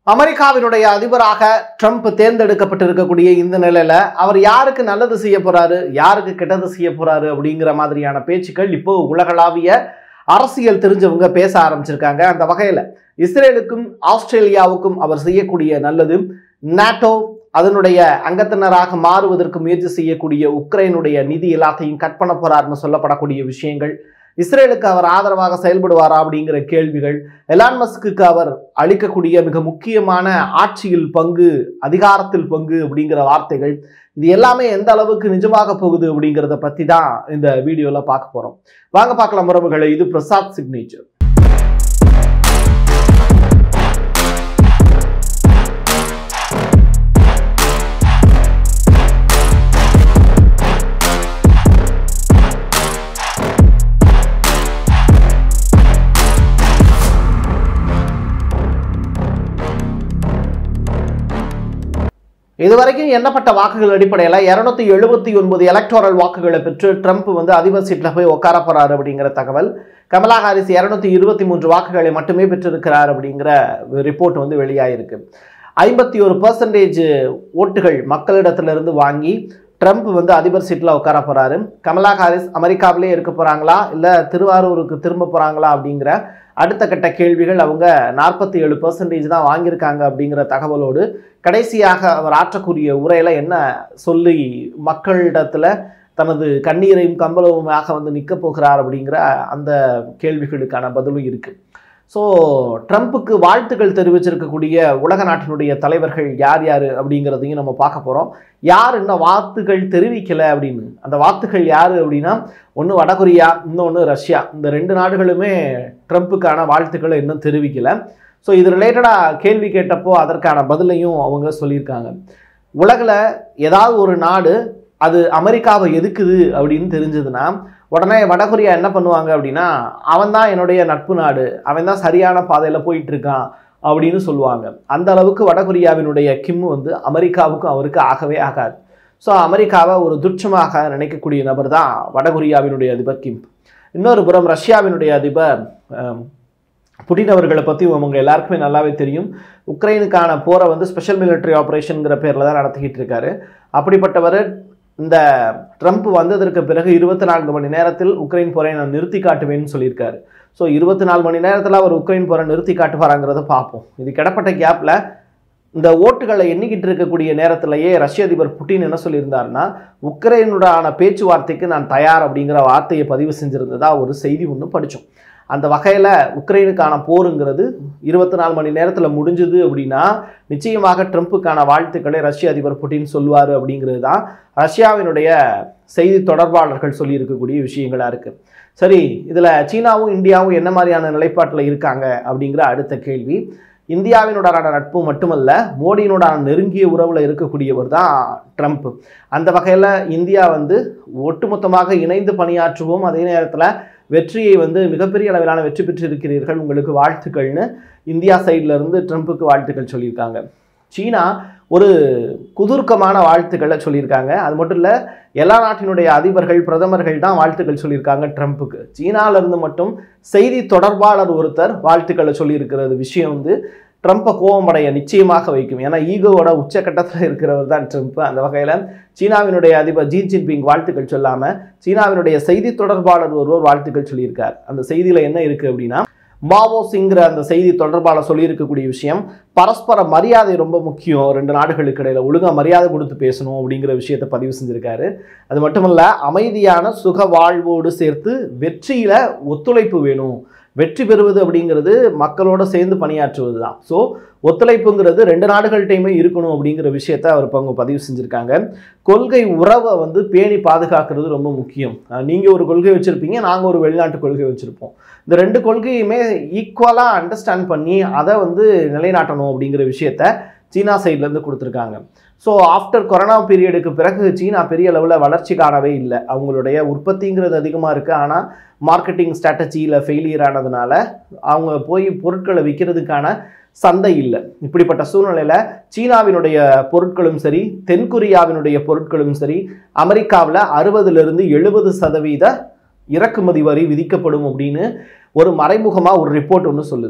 அமெரிக்காவினுடைய அதிபராக ட்ரம்ப் தேர்ந்தெடுக்கப்பட்டிருக்கக்கூடிய இந்த நிலையில அவர் யாருக்கு நல்லது செய்ய போறாரு யாருக்கு கெட்டது செய்ய போறாரு அப்படிங்கிற மாதிரியான பேச்சுக்கள் இப்போ உலகளாவிய அரசியல் தெரிஞ்சவங்க பேச ஆரம்பிச்சிருக்காங்க அந்த வகையில இஸ்ரேலுக்கும் ஆஸ்திரேலியாவுக்கும் அவர் செய்யக்கூடிய நல்லது நாட்டோ அதனுடைய அங்கத்தினராக மாறுவதற்கு முயற்சி செய்யக்கூடிய உக்ரைனுடைய நிதி எல்லாத்தையும் கட் பண்ண போறாருன்னு சொல்லப்படக்கூடிய விஷயங்கள் இஸ்ரேலுக்கு அவர் ஆதரவாக செயல்படுவாரா அப்படிங்கிற கேள்விகள் எலான் மஸ்க்கு அவர் அளிக்கக்கூடிய மிக முக்கியமான ஆட்சியில் பங்கு அதிகாரத்தில் பங்கு அப்படிங்கிற வார்த்தைகள் இது எல்லாமே எந்த அளவுக்கு நிஜமாக போகுது அப்படிங்கிறத பற்றி தான் இந்த வீடியோவில் பார்க்க போகிறோம் வாங்க பார்க்கலாம் உறவுகளை இது பிரசாத் சிக்னேச்சர் இதுவரைக்கும் எண்ணப்பட்ட வாக்குகள் அடிப்படையில் இரநூத்தி எழுபத்தி ஒன்பது எலக்டோரல் வாக்குகளை பெற்று ட்ரம்ப் வந்து அதிபர் சீட்டில் போய் உட்கார போறாரு அப்படிங்கிற தகவல் கமலா ஹாரிஸ் இரநூத்தி இருபத்தி மூன்று வாக்குகளை மட்டுமே பெற்றிருக்கிறார் அப்படிங்கிற ரிப்போர்ட் வந்து வெளியாயிருக்கு ஐம்பத்தி ஒரு பர்சன்டேஜ் ஓட்டுகள் மக்களிடத்திலிருந்து வாங்கி ட்ரம்ப் வந்து அதிபர் சீட்டில் உட்கார போறாரு கமலா ஹாரிஸ் அமெரிக்காவிலே இருக்க போறாங்களா இல்லை திருவாரூருக்கு திரும்ப போறாங்களா அப்படிங்கிற அடுத்த கட்ட கேள்விகள் அவங்க நாற்பத்தி ஏழு பர்சன்டேஜ் தான் வாங்கியிருக்காங்க அப்படிங்கிற தகவலோடு கடைசியாக அவர் ஆற்றக்கூடிய உரையில் என்ன சொல்லி மக்களிடத்தில் தனது கண்ணீரையும் கம்பளவுமாக வந்து நிற்க போகிறார் அப்படிங்கிற அந்த கேள்விகளுக்கான பதிலும் இருக்குது ஸோ ட்ரம்ப்புக்கு வாழ்த்துக்கள் தெரிவிச்சிருக்கக்கூடிய உலக நாட்டினுடைய தலைவர்கள் யார் யார் அப்படிங்கிறதையும் நம்ம பார்க்க போகிறோம் யார் இன்னும் வாழ்த்துக்கள் தெரிவிக்கலை அப்படின்னு அந்த வாழ்த்துக்கள் யார் அப்படின்னா ஒன்று வடகொரியா இன்னொன்று ரஷ்யா இந்த ரெண்டு நாடுகளுமே ட்ரம்ப்புக்கான வாழ்த்துக்களை இன்னும் தெரிவிக்கலை ஸோ இது ரிலேட்டடாக கேள்வி கேட்டப்போ அதற்கான பதிலையும் அவங்க சொல்லியிருக்காங்க உலகில் ஏதாவது ஒரு நாடு அது அமெரிக்காவை எதுக்குது அப்படின்னு தெரிஞ்சதுன்னா உடனே வடகொரியா என்ன பண்ணுவாங்க அப்படின்னா அவன் தான் என்னுடைய நட்பு நாடு அவன் தான் சரியான பாதையில் போயிட்டு இருக்கான் அப்படின்னு சொல்லுவாங்க அந்த அளவுக்கு வடகொரியாவினுடைய கிம் வந்து அமெரிக்காவுக்கும் அவருக்கு ஆகவே ஆகாது ஸோ அமெரிக்காவை ஒரு துட்சமாக நினைக்கக்கூடிய நபர் தான் வடகொரியாவினுடைய அதிபர் கிம் இன்னொரு புறம் ரஷ்யாவினுடைய அதிபர் புடின் அவர்களை பற்றி அவங்க எல்லாருக்குமே நல்லாவே தெரியும் உக்ரைனுக்கான போரை வந்து ஸ்பெஷல் மிலிட்டரி ஆப்ரேஷனுங்கிற பேரில் தான் நடத்திக்கிட்டு இருக்காரு அப்படிப்பட்டவர் இந்த ட்ரம்ப் வந்ததற்கு பிறகு இருபத்தி நான்கு மணி நேரத்தில் உக்ரைன் போரை நான் நிறுத்தி காட்டுவேன்னு சொல்லியிருக்காரு ஸோ இருபத்தி நாலு மணி நேரத்தில் அவர் உக்ரைன் போரை நிறுத்தி காட்டுவாராங்கிறத பார்ப்போம் இது கிடப்பட்ட கேப்பில் இந்த ஓட்டுகளை எண்ணிக்கிட்டு இருக்கக்கூடிய நேரத்திலேயே ரஷ்ய அதிபர் புட்டின் என்ன சொல்லியிருந்தாருன்னா உக்ரைனுடான பேச்சுவார்த்தைக்கு நான் தயார் அப்படிங்கிற வார்த்தையை பதிவு செஞ்சிருந்ததா ஒரு செய்தி ஒன்று படித்தோம் அந்த வகையில் உக்ரைனுக்கான போருங்கிறது இருபத்தி நாலு மணி நேரத்தில் முடிஞ்சுது அப்படின்னா நிச்சயமாக ட்ரம்ப்புக்கான வாழ்த்துக்களை ரஷ்ய அதிபர் புட்டின் சொல்லுவார் அப்படிங்கிறது தான் ரஷ்யாவினுடைய செய்தி தொடர்பாளர்கள் சொல்லியிருக்கக்கூடிய விஷயங்களாக இருக்குது சரி இதில் சீனாவும் இந்தியாவும் என்ன மாதிரியான நிலைப்பாட்டில் இருக்காங்க அப்படிங்கிற அடுத்த கேள்வி இந்தியாவினுடான நட்பு மட்டுமல்ல மோடியினுடான நெருங்கிய உறவில் இருக்கக்கூடியவர் தான் ட்ரம்ப் அந்த வகையில் இந்தியா வந்து ஒட்டுமொத்தமாக இணைந்து பணியாற்றுவோம் அதே நேரத்தில் வெற்றியை வந்து மிகப்பெரிய அளவிலான வெற்றி பெற்றிருக்கிறீர்கள் உங்களுக்கு வாழ்த்துக்கள்னு இந்தியா சைடில் இருந்து ட்ரம்ப்புக்கு வாழ்த்துக்கள் சொல்லியிருக்காங்க சீனா ஒரு குதூர்க்கமான வாழ்த்துக்களை சொல்லியிருக்காங்க அது மட்டும் இல்லை எல்லா நாட்டினுடைய அதிபர்கள் பிரதமர்கள் தான் வாழ்த்துக்கள் சொல்லியிருக்காங்க ட்ரம்ப்புக்கு சீனாவிலிருந்து மட்டும் செய்தி தொடர்பாளர் ஒருத்தர் வாழ்த்துக்களை சொல்லியிருக்கிறது விஷயம் வந்து ட்ரம்ப்பை கோபமடைய நிச்சயமாக வைக்கும் ஏன்னா ஈகோவோட உச்சக்கட்டத்தில் இருக்கிறவர் தான் ட்ரம்ப் அந்த வகையில் சீனாவினுடைய அதிபர் ஜி ஜின்பிங் வாழ்த்துக்கள் சொல்லாமல் சீனாவினுடைய செய்தி தொடர்பாளர் ஒருவர் வாழ்த்துக்கள் சொல்லியிருக்கார் அந்த செய்தியில் என்ன இருக்குது அப்படின்னா மாவோ சிங்கிற அந்த செய்தி தொடர்பாளர் சொல்லியிருக்கக்கூடிய விஷயம் பரஸ்பர மரியாதை ரொம்ப முக்கியம் ரெண்டு நாடுகளுக்கு இடையில ஒழுங்காக மரியாதை கொடுத்து பேசணும் அப்படிங்கிற விஷயத்தை பதிவு செஞ்சிருக்காரு அது மட்டுமல்ல அமைதியான சுக வாழ்வோடு சேர்த்து வெற்றியில ஒத்துழைப்பு வேணும் வெற்றி பெறுவது அப்படிங்கிறது மக்களோட சேர்ந்து பணியாற்றுவது தான் ஸோ ஒத்துழைப்புங்கிறது ரெண்டு நாடுகள்கிட்டையுமே இருக்கணும் அப்படிங்கிற விஷயத்த அவர் இப்போ அவங்க பதிவு செஞ்சுருக்காங்க கொள்கை உறவை வந்து பேணி பாதுகாக்கிறது ரொம்ப முக்கியம் நீங்கள் ஒரு கொள்கை வச்சுருப்பீங்க நாங்கள் ஒரு வெளிநாட்டு கொள்கை வச்சுருப்போம் இந்த ரெண்டு கொள்கையுமே ஈக்குவலாக அண்டர்ஸ்டாண்ட் பண்ணி அதை வந்து நிலைநாட்டணும் அப்படிங்கிற விஷயத்த சீனா சைட்லேருந்து கொடுத்துருக்காங்க ஸோ ஆஃப்டர் கொரோனா பீரியடுக்கு பிறகு சீனா பெரிய அளவில் வளர்ச்சி காணவே இல்லை அவங்களுடைய உற்பத்திங்கிறது அதிகமாக இருக்குது ஆனால் மார்க்கெட்டிங் ஸ்ட்ராட்டஜியில் ஃபெயிலியர் ஆனதுனால அவங்க போய் பொருட்களை விற்கிறதுக்கான சந்தை இல்லை இப்படிப்பட்ட சூழ்நிலையில் சீனாவினுடைய பொருட்களும் சரி தென்கொரியாவினுடைய பொருட்களும் சரி அமெரிக்காவில் அறுபதுலேருந்து எழுபது சதவீத இறக்குமதி வரி விதிக்கப்படும் அப்படின்னு ஒரு மறைமுகமாக ஒரு ரிப்போர்ட் ஒன்று சொல்லுது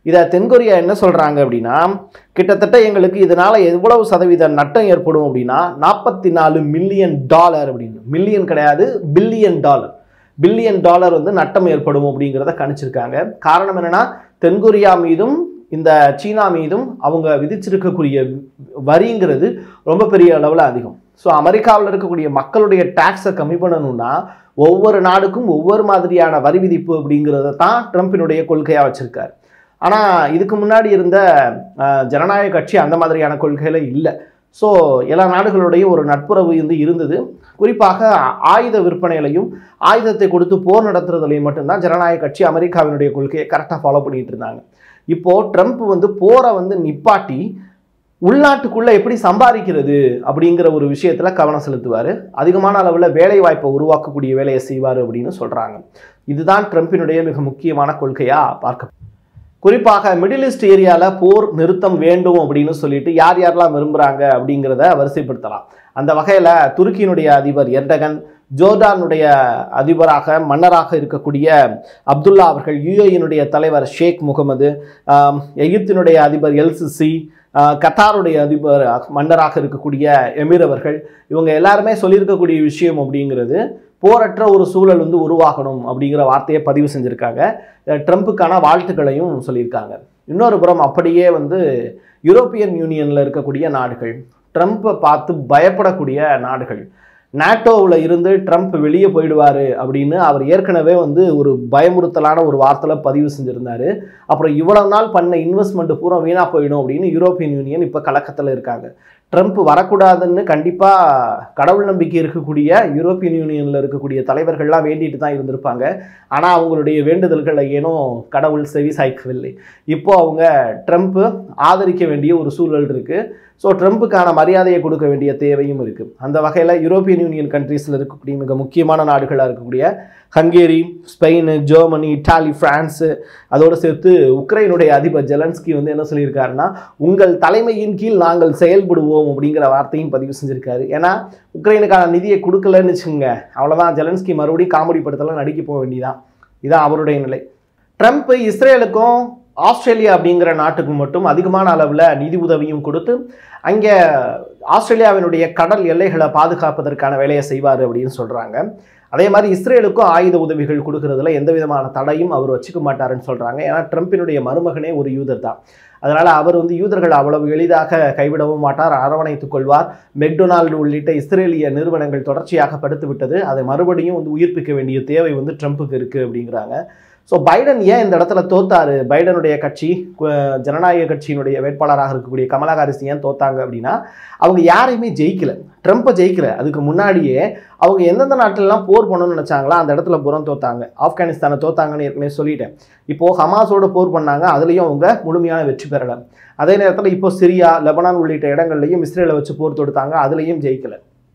இதை தென்கொரியா என்ன சொல்கிறாங்க அப்படின்னா கிட்டத்தட்ட எங்களுக்கு இதனால் எவ்வளவு சதவீத நட்டம் ஏற்படும் அப்படின்னா நாற்பத்தி நாலு மில்லியன் டாலர் அப்படின்னு மில்லியன் கிடையாது பில்லியன் டாலர் பில்லியன் டாலர் வந்து நட்டம் ஏற்படும் அப்படிங்கிறத கணிச்சிருக்காங்க காரணம் என்னன்னா தென்கொரியா மீதும் இந்த சீனா மீதும் அவங்க விதிச்சிருக்கக்கூடிய வரிங்கிறது ரொம்ப பெரிய அளவில் அதிகம் ஸோ அமெரிக்காவில் இருக்கக்கூடிய மக்களுடைய டேக்ஸை கம்மி பண்ணணும்னா ஒவ்வொரு நாடுக்கும் ஒவ்வொரு மாதிரியான வரி விதிப்பு அப்படிங்கிறத தான் ட்ரம்ப்பினுடைய கொள்கையாக வச்சிருக்காரு ஆனால் இதுக்கு முன்னாடி இருந்த அஹ், ஜனநாயக கட்சி அந்த மாதிரியான கொள்கையில் இல்லை ஸோ எல்லா நாடுகளுடையும் ஒரு நட்புறவு வந்து இருந்தது குறிப்பாக ஆயுத விற்பனையிலையும் ஆயுதத்தை கொடுத்து போர் நடத்துறதுலையும் மட்டும்தான் ஜனநாயக கட்சி அமெரிக்காவினுடைய கொள்கையை கரெக்டாக ஃபாலோ பண்ணிட்டு இருந்தாங்க இப்போ ட்ரம்ப் வந்து போரை வந்து நிப்பாட்டி உள்நாட்டுக்குள்ள எப்படி சம்பாதிக்கிறது அப்படிங்கிற ஒரு விஷயத்துல கவனம் செலுத்துவார் அதிகமான அளவில் வேலை வாய்ப்பை உருவாக்கக்கூடிய வேலையை செய்வார் அப்படின்னு சொல்றாங்க இதுதான் ட்ரம்பினுடைய மிக முக்கியமான கொள்கையா பார்க்க குறிப்பாக மிடில் ஈஸ்ட் ஏரியாவில் போர் நிறுத்தம் வேண்டும் அப்படின்னு சொல்லிட்டு யார் யாரெல்லாம் விரும்புகிறாங்க அப்படிங்கிறத வரிசைப்படுத்தலாம் அந்த வகையில் துருக்கியினுடைய அதிபர் எர்டகன் ஜோர்டானுடைய அதிபராக மன்னராக இருக்கக்கூடிய அப்துல்லா அவர்கள் யுஏயினுடைய தலைவர் ஷேக் முகமது ஆம், எகிப்தினுடைய அதிபர் எல்சிசி ஆஹ், கத்தாருடைய அதிபர் மன்னராக இருக்கக்கூடிய எமிர் அவர்கள் இவங்க எல்லாருமே சொல்லியிருக்கக்கூடிய விஷயம் அப்படிங்கிறது போரற்ற ஒரு சூழல் வந்து உருவாகணும் அப்படிங்கிற வார்த்தையை பதிவு செஞ்சுருக்காங்க அஹ் ட்ரம்ப்புக்கான வாழ்த்துக்களையும் சொல்லியிருக்காங்க இன்னொரு புறம் அப்படியே வந்து யூரோப்பியன் யூனியனில் இருக்கக்கூடிய நாடுகள் ட்ரம்ப்பை பார்த்து பயப்படக்கூடிய நாடுகள் நாட்டோவில் இருந்து ட்ரம்ப் வெளியே போயிடுவார் அப்படின்னு அவர் ஏற்கனவே வந்து ஒரு பயமுறுத்தலான ஒரு வார்த்தையில் பதிவு செஞ்சுருந்தாரு அப்புறம் இவ்வளவு நாள் பண்ண இன்வெஸ்ட்மெண்ட் பூரா வீணாக போயிடும் அப்படின்னு யூரோப்பியன் யூனியன் இப்போ கலக்கத்தில் இருக்காங்க ட்ரம்ப் வரக்கூடாதுன்னு கண்டிப்பாக கடவுள் நம்பிக்கை இருக்கக்கூடிய யூரோப்பியன் யூனியனில் இருக்கக்கூடிய தலைவர்கள்லாம் வேண்டிட்டு தான் இருந்திருப்பாங்க ஆனால் அவங்களுடைய வேண்டுதல்களை ஏனோ கடவுள் செவி சாய்க்கவில்லை இப்போ அவங்க ட்ரம்ப் ஆதரிக்க வேண்டிய ஒரு சூழல் இருக்குது ஸோ ட்ரம்ப்புக்கான மரியாதையை கொடுக்க வேண்டிய தேவையும் இருக்குது அந்த வகையில் யூரோப்பியன் யூனியன் கண்ட்ரீஸில் இருக்கக்கூடிய மிக முக்கியமான நாடுகளாக இருக்கக்கூடிய Hungary Spain Germany Italy France அதோடு சேர்த்து உக்ரைனுடைய அதிபர் ஜெலன்ஸ்கி வந்து என்ன சொல்லியிருக்காருன்னா உங்கள் தலைமையின் கீழ் நாங்கள் செயல்படுவோம் அப்படிங்கிற வார்த்தையும் பதிவு செஞ்சிருக்காரு ஏன்னா உக்ரைனுக்கான நிதியை கொடுக்கலன்னு வச்சுங்க அவ்வளோதான் ஜெலன்ஸ்கி மறுபடியும் காமெடி படத்தெல்லாம் நடிக்க போக வேண்டியதான் இதான் அவருடைய நிலை ட்ரம்ப் இஸ்ரேலுக்கும் ஆஸ்திரேலியா அப்படிங்கிற நாட்டுக்கு மட்டும் அதிகமான அளவில் நிதி உதவியும் கொடுத்து அங்கே ஆஸ்திரேலியாவினுடைய கடல் எல்லைகளை பாதுகாப்பதற்கான வேலையை செய்வார் அப்படின்னு சொல்கிறாங்க அதே மாதிரி இஸ்ரேலுக்கும் ஆயுத உதவிகள் கொடுக்கறதுல எந்த விதமான தடையும் அவர் வச்சுக்க மாட்டாருன்னு சொல்கிறாங்க ஏன்னா ட்ரம்ப்பினுடைய மருமகனே ஒரு யூதர் தான் அதனால் அவர் வந்து யூதர்கள் அவ்வளவு எளிதாக கைவிடவும் மாட்டார் அரவணைத்துக் கொள்வார் மெக்டொனால்டு உள்ளிட்ட இஸ்ரேலிய நிறுவனங்கள் தொடர்ச்சியாக படுத்து விட்டது அதை மறுபடியும் வந்து உயிர்ப்பிக்க வேண்டிய தேவை வந்து ட்ரம்ப்புக்கு இருக்குது அப்படிங்கிறாங்க ஸோ பைடன் ஏன் இந்த இடத்துல தோத்தாரு பைடனுடைய கட்சி கு- ஜனநாயக கட்சியினுடைய வேட்பாளராக இருக்கக்கூடிய கமலா ஹாரிஸ் ஏன் தோத்தாங்க அப்படின்னா அவங்க யாரையுமே ஜெயிக்கல ட்ரம்ப்பை ஜெயிக்கல அதுக்கு முன்னாடியே அவங்க எந்தெந்த நாட்டிலலாம் போர் பண்ணணும்னு நினச்சாங்களோ அந்த இடத்துல புறம் தோத்தாங்க ஆப்கானிஸ்தானை தோத்தாங்கன்னு ஏற்கனவே சொல்லிட்டேன் இப்போ ஹமாஸோட போர் பண்ணாங்க அதுலேயும் அவங்க முழுமையான வெற்றி பெறலை அதே நேரத்தில் இப்போ சிரியா லெபனான் உள்ளிட்ட இடங்கள்லையும் இஸ்ரேலை வச்சு போர் தொடுத்தாங்க அதுலேயும் ஜெயிக்கல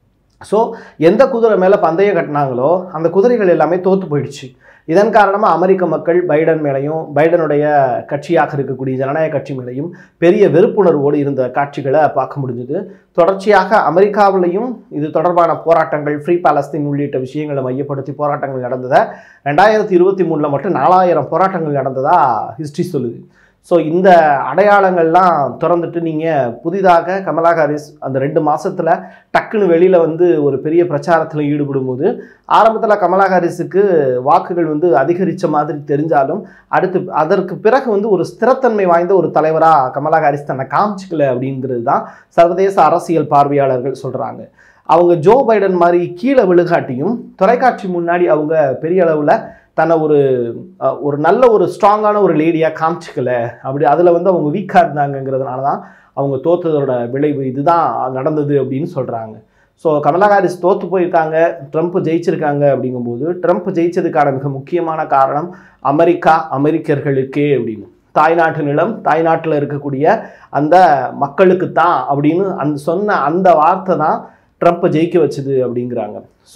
ஸோ எந்த குதிரை மேலே பந்தயம் கட்டினாங்களோ அந்த குதிரைகள் எல்லாமே தோற்று போயிடுச்சு இதன் காரணமாக அமெரிக்க மக்கள் பைடன் மேலேயும் பைடனுடைய கட்சியாக இருக்கக்கூடிய ஜனநாயக கட்சி மேலேயும் பெரிய வெறுப்புணர்வோடு இருந்த காட்சிகளை பார்க்க முடிஞ்சுது தொடர்ச்சியாக அமெரிக்காவிலையும் இது தொடர்பான போராட்டங்கள் ஃப்ரீ பாலஸ்தீன் உள்ளிட்ட விஷயங்களை மையப்படுத்தி போராட்டங்கள் நடந்ததை ரெண்டாயிரத்தி இருபத்தி மூணில் மட்டும் நாலாயிரம் போராட்டங்கள் நடந்ததா ஹிஸ்ட்ரி சொல்லுது ஸோ இந்த அடையாளங்கள்லாம் திறந்துட்டு நீங்கள் புதிதாக கமலா ஹாரிஸ் அந்த ரெண்டு மாசத்துல டக்குன்னு வெளியில் வந்து ஒரு பெரிய பிரச்சாரத்தில் ஈடுபடும் போது ஆரம்பத்தில் கமலா ஹாரிஸுக்கு வாக்குகள் வந்து அதிகரித்த மாதிரி தெரிஞ்சாலும் அடுத்து அதற்கு பிறகு வந்து ஒரு ஸ்திரத்தன்மை வாய்ந்த ஒரு தலைவராக கமலா ஹாரிஸ் தன்னை காமிச்சிக்கல அப்படிங்கிறது தான் சர்வதேச அரசியல் பார்வையாளர்கள் சொல்கிறாங்க அவங்க ஜோ பைடன் மாதிரி கீழே விழுகாட்டியும் தொலைக்காட்சி முன்னாடி அவங்க பெரிய அளவில் தன்னை ஒரு அஹ், ஒரு நல்ல ஒரு ஸ்ட்ராங்கான ஒரு லேடியாக காமிச்சிக்கல அப்படி அதில் வந்து அவங்க வீக்காக இருந்தாங்கங்கிறதுனால தான் அவங்க தோத்ததோட விளைவு இதுதான் நடந்தது அப்படின்னு சொல்கிறாங்க ஸோ கமலா ஹாரிஸ் தோத்து போயிருக்காங்க ட்ரம்ப் ஜெயிச்சிருக்காங்க அப்படிங்கும்போது ட்ரம்ப் ஜெயிச்சதுக்கான மிக முக்கியமான காரணம் அமெரிக்கா அமெரிக்கர்களுக்கே அப்படின்னு தாய்நாட்டு நிலம் தாய்நாட்டில் இருக்கக்கூடிய அந்த மக்களுக்கு தான் அப்படின்னு அந்த சொன்ன அந்த வார்த்தை தான் ட்ரம்ப்பை ஜெயிக்க வச்சுது அப்படிங்கிறாங்க ஸோ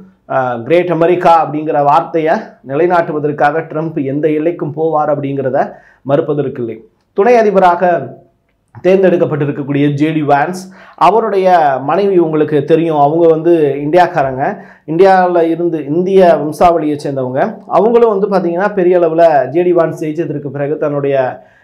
கிரேட் அமெரிக்கா அப்படிங்கிற வார்த்தையை நிலைநாட்டுவதற்காக ட்ரம்ப் எந்த எல்லைக்கும் போவார் அப்படிங்கிறத மறுப்பதற்கில்லை துணை அதிபராக தேர்ந்தெடுக்கப்பட்டிருக்கக்கூடிய ஜேடி வான்ஸ் அவருடைய மனைவி உங்களுக்கு தெரியும் அவங்க வந்து இந்தியாக்காரங்க இந்தியாவில் இருந்து இந்திய வம்சாவளியை சேர்ந்தவங்க அவங்களும் வந்து பார்த்தீங்கன்னா பெரிய அளவில் ஜேடி வான்ஸ் ஜெயிச்சதற்கு பிறகு தன்னுடைய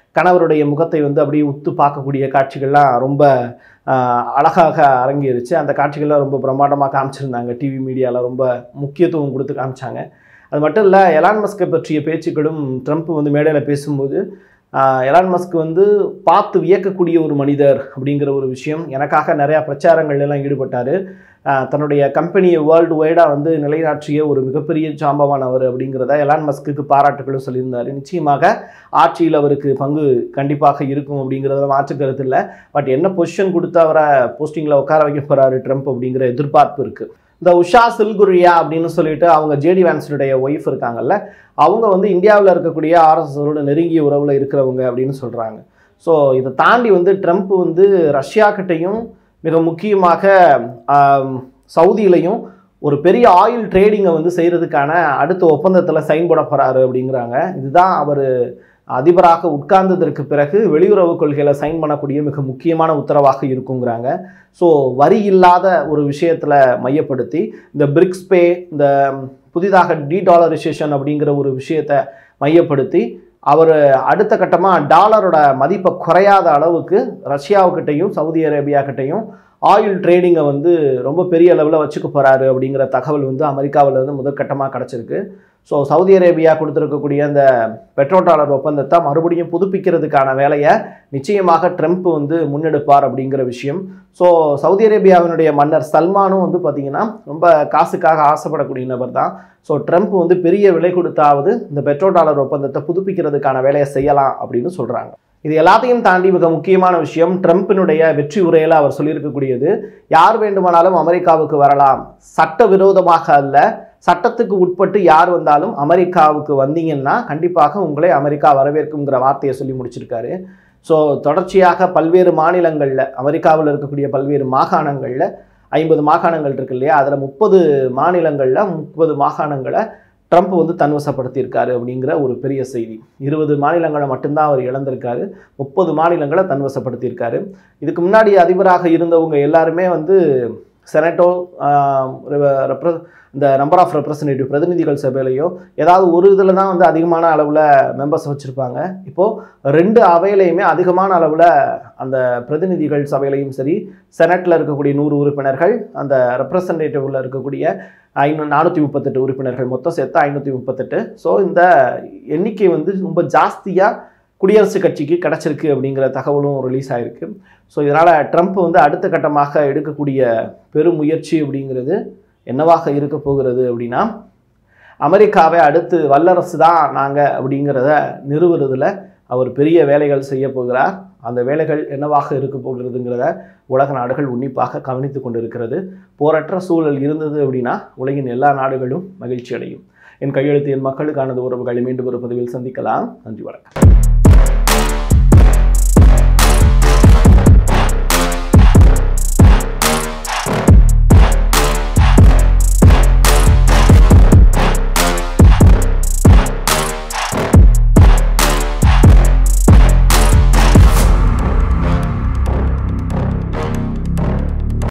கணவருடைய முகத்தை வந்து அப்படியே உத்து பார்க்கக்கூடிய காட்சிகள்லாம் ரொம்ப ஆஹ், அழகாக அரங்கேறிச்சு அந்த காட்சிகள்லாம் ரொம்ப பிரம்மாண்டமாக காமிச்சிருந்தாங்க டிவி மீடியாவில் ரொம்ப முக்கியத்துவம் கொடுத்து காமிச்சாங்க அது மட்டும் இல்லை எலான் மஸ்கை பற்றிய பேச்சுக்களும் ட்ரம்ப் வந்து மேடையில் பேசும்போது ஆஹ், எலான் மஸ்க் வந்து பார்த்து வியக்கக்கூடிய ஒரு மனிதர் அப்படிங்கிற ஒரு விஷயம் எனக்காக நிறையா பிரச்சாரங்கள் எல்லாம் ஈடுபட்டார் தன்னுடைய கம்பெனியை வேர்ல்டு வைடாக வந்து நிலைநாட்டிய ஒரு மிகப்பெரிய ஜாம்பவானவர் அப்படிங்கிறத எலான் மஸ்க்கு பாராட்டுகளும் சொல்லியிருந்தார் நிச்சயமாக ஆட்சியில் அவருக்கு பங்கு கண்டிப்பாக இருக்கும் அப்படிங்கிறத மாற்று கருத்து இல்லை பட் என்ன பொசிஷன் கொடுத்து அவரை போஸ்டிங்கில் உட்கார வைக்க போகிறாரு ட்ரம்ப் அப்படிங்கிற எதிர்பார்ப்பு இருக்குது இந்த உஷா சில்குரியா அப்படின்னு சொல்லிட்டு அவங்க ஜேடி வான்ஸனுடைய ஒய்ஃப் இருக்காங்கல்ல அவங்க வந்து இந்தியாவில் இருக்கக்கூடிய ஆர்எஸ்எஸோட நெருங்கிய உறவில் இருக்கிறவங்க அப்படின்னு சொல்கிறாங்க ஸோ இதை தாண்டி வந்து ட்ரம்ப் வந்து ரஷ்யா கிட்டேயும் மிக முக்கியமாக ஆம், சவுதியிலையும் ஒரு பெரிய ஆயில் ட்ரேடிங்கை வந்து செய்கிறதுக்கான அடுத்த ஒப்பந்தத்தில் சைன் போட போகிறாரு அப்படிங்கிறாங்க இதுதான் அவர் அதிபராக உட்கார்ந்ததற்கு பிறகு வெளியுறவு கொள்கையில் சைன் பண்ணக்கூடிய மிக முக்கியமான உத்தரவாக இருக்குங்கிறாங்க ஸோ வரி இல்லாத ஒரு விஷயத்தில் மையப்படுத்தி இந்த பிரிக்ஸ் பே இந்த புதிதாக டீடாலரைசேஷன் அப்படிங்கிற ஒரு விஷயத்தை மையப்படுத்தி அவர் அடுத்த கட்டமாக டாலரோட மதிப்பை குறையாத அளவுக்கு ரஷ்யாவுக்கிட்டையும் சவுதி அரேபியா கிட்டையும் ஆயில் ட்ரேடிங்கை வந்து ரொம்ப பெரிய அளவில் வச்சுக்க போகிறாரு அப்படிங்கிற தகவல் வந்து அமெரிக்காவில் இருந்து முதற்கட்டமாக கிடச்சிருக்கு ஸோ சவுதி அரேபியா கொடுத்துருக்கக்கூடிய அந்த பெட்ரோ டாலர் ஒப்பந்தத்தை மறுபடியும் புதுப்பிக்கிறதுக்கான வேலையை நிச்சயமாக ட்ரம்ப் வந்து முன்னெடுப்பார் அப்படிங்கிற விஷயம் ஸோ சவுதி அரேபியாவினுடைய மன்னர் சல்மானும் வந்து பார்த்திங்கன்னா ரொம்ப காசுக்காக ஆசைப்படக்கூடிய நபர் தான் ஸோ ட்ரம்ப் வந்து பெரிய விலை கொடுத்தாவது இந்த பெட்ரோ டாலர் ஒப்பந்தத்தை புதுப்பிக்கிறதுக்கான வேலையை செய்யலாம் அப்படின்னு சொல்கிறாங்க இது எல்லாத்தையும் தாண்டி மிக முக்கியமான விஷயம் ட்ரம்ப்பினுடைய வெற்றி உரையில் அவர் சொல்லியிருக்கக்கூடியது யார் வேண்டுமானாலும் அமெரிக்காவுக்கு வரலாம் சட்டவிரோதமாக அல்ல சட்டத்துக்கு உட்பட்டு யார் வந்தாலும் அமெரிக்காவுக்கு வந்தீங்கன்னா கண்டிப்பாக உங்களை அமெரிக்கா வரவேற்குங்கிற வார்த்தையை சொல்லி முடிச்சிருக்காரு ஸோ தொடர்ச்சியாக பல்வேறு மாநிலங்களில் அமெரிக்காவில் இருக்கக்கூடிய பல்வேறு மாகாணங்களில் ஐம்பது மாகாணங்கள் இருக்கு இல்லையா அதில் முப்பது மாநிலங்களில் முப்பது மாகாணங்களை ட்ரம்ப் வந்து தன்வசப்படுத்தியிருக்காரு அப்படிங்கிற ஒரு பெரிய செய்தி இருபது மாநிலங்களை மட்டும்தான் அவர் இழந்திருக்காரு முப்பது மாநிலங்களை தன்வசப்படுத்தியிருக்காரு இதுக்கு முன்னாடி அதிபராக இருந்தவங்க எல்லாருமே வந்து செனட்டோ ரெப்ர இந்த நம்பர் ஆஃப் ரெப்ரசன்டேட்டிவ் பிரதிநிதிகள் சபையிலையோ ஏதாவது ஒரு இதில் தான் வந்து அதிகமான அளவில் மெம்பர்ஸ் வச்சுருப்பாங்க இப்போது ரெண்டு அவையிலையுமே அதிகமான அளவில் அந்த பிரதிநிதிகள் சபையிலையும் சரி செனட்டில் இருக்கக்கூடிய நூறு உறுப்பினர்கள் அந்த ரெப்ரசன்டேட்டிவில் இருக்கக்கூடிய ஐநூ நானூற்றி முப்பத்தெட்டு உறுப்பினர்கள் மொத்தம் சேர்த்து ஐநூற்றி முப்பத்தெட்டு ஸோ இந்த எண்ணிக்கை வந்து ரொம்ப ஜாஸ்தியாக குடியரசுக் கட்சிக்கு கிடச்சிருக்கு அப்படிங்கிற தகவலும் ரிலீஸ் ஆகிருக்கு ஸோ இதனால் ட்ரம்ப் வந்து அடுத்த கட்டமாக எடுக்கக்கூடிய பெருமுயற்சி அப்படிங்கிறது என்னவாக இருக்க போகிறது அப்படின்னா அமெரிக்காவை அடுத்து வல்லரசு தான் நாங்கள் அப்படிங்கிறத நிறுவுறதுல அவர் பெரிய வேலைகள் செய்ய போகிறார் அந்த வேலைகள் என்னவாக இருக்க போகிறதுங்கிறத உலக நாடுகள் உன்னிப்பாக கவனித்து கொண்டிருக்கிறது போரற்ற சூழல் இருந்தது அப்படின்னா உலகின் எல்லா நாடுகளும் மகிழ்ச்சி அடையும் என் கையெழுத்து என் மக்களுக்கானது உறவுகளை மீண்டும் ஒரு பதிவில் சந்திக்கலாம் நன்றி வணக்கம்